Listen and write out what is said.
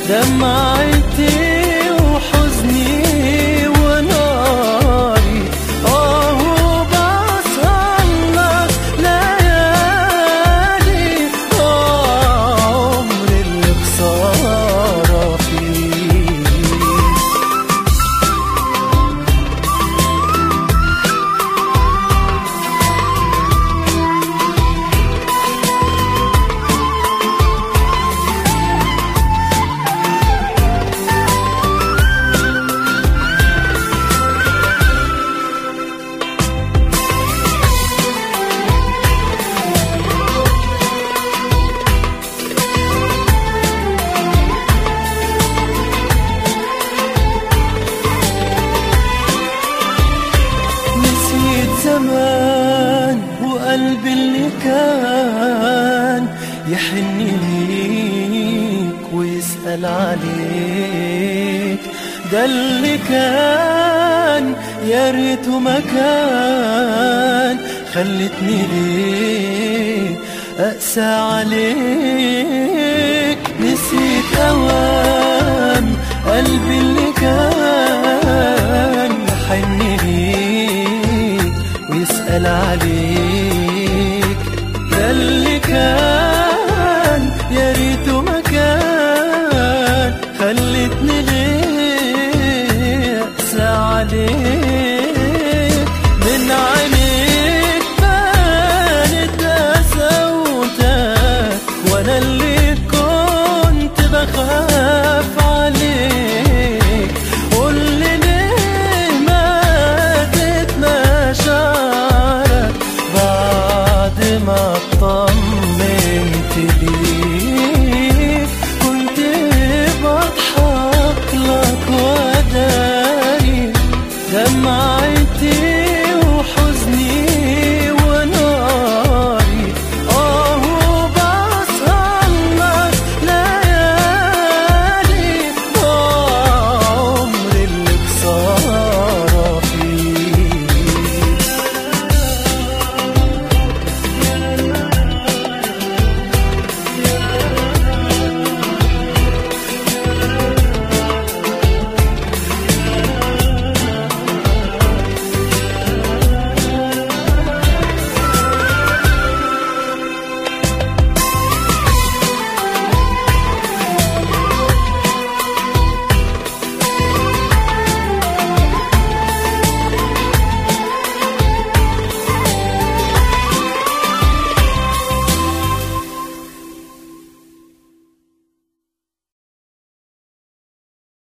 دمعتي وحزني وناري آه وبصلك ليالي آه عمري اللي خسارة فيه نسيت زمان وقلبي اللي كان يحن ليك ويسأل عليك ده اللي كان يا ريته مكان خلتني ليه أقسى عليك نسيت أوان قلبي اللي كان يحن ليك ويسأل عليك ده اللي كان يا ريته مكان خلتني ليه أقسى عليك من عينيك بانت قساوتك وانا اللي كنت بخاف